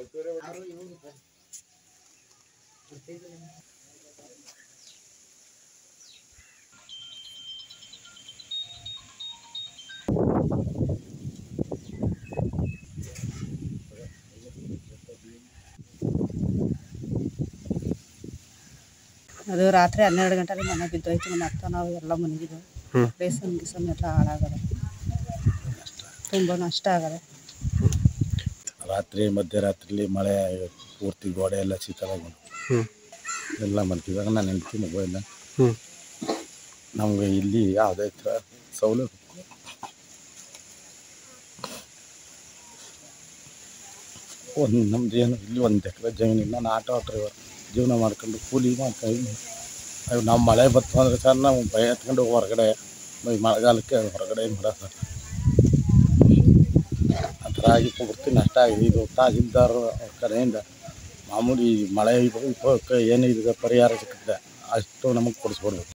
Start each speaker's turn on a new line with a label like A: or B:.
A: ಅದು ರಾತ್ರಿ ಹನ್ನೆರಡು ಗಂಟೆಗೆ ಮನೆ ಬಿದ್ದೋಯ್ತು ಮತ್ತೆ ನಾವು ಎಲ್ಲ ಮನೆಗಿದ್ದು
B: ಹ್ಮ್.
A: ಬೇಸನ್ ಗಿಸನ್ ಎಲ್ಲ ಹಾಳಾಗದೆ ತುಂಬ ನಷ್ಟ ಆಗದೆ
C: ರಾತ್ರಿ ಮಧ್ಯರಾತ್ರಿಲಿ ಮಳೆ ಪೂರ್ತಿ ಗೋಡೆ ಎಲ್ಲ ಶೀತಲಗೊಂಡು
B: ಹ್ಮ್.
C: ಎಲ್ಲ ಮಾಡ್ತೀವಿ ಇವಾಗ ನಾನು ಹೆಂಡ್ತಿ ಮಗು ಎಲ್ಲ
B: ಹ್ಮ್.
C: ನಮಗೆ ಇಲ್ಲಿ ಯಾವುದೇ ಥರ ಸೌಲಭ್ಯ ಒಂದು ನಮ್ದು ಏನು ಇಲ್ಲಿ ಒಂದು ಎಕರೆ ಜಮೀನಿಲ್ಲ ನಾನು ಆಟೋ ಡ್ರೈವರ್ ಜೀವನ ಮಾಡ್ಕೊಂಡು ಕೂಲಿ ಮಾಡ್ಕೊಂಡು ಅದು ನಾವು ಮಳೆ ಬತ್ತು ಅಂದರೆ ಸರ್ ನಾವು ಭಯ ಎತ್ಕೊಂಡು ಹೊರಗಡೆ ಈ ಮಳೆಗಾಲಕ್ಕೆ ಹೊರಗಡೆ ಮರ ಸರ್ ಆ ಥರ ಆಗಿ ಪೂರ್ತಿ ನಷ್ಟ ಆಗಿದೆ ಇದು ತಹಸೀಲ್ದಾರ್ ಅವ್ರ ಕಡೆಯಿಂದ ಮಾಮೂಲಿ ಮಳೆ ಇದು ಏನು ಇದು ಪರಿಹಾರ ಸಿಕ್ಕಿದೆ ಅಷ್ಟು ನಮಗೆ ಕೊಡಿಸ್ಕೊಡ್ಬೇಕು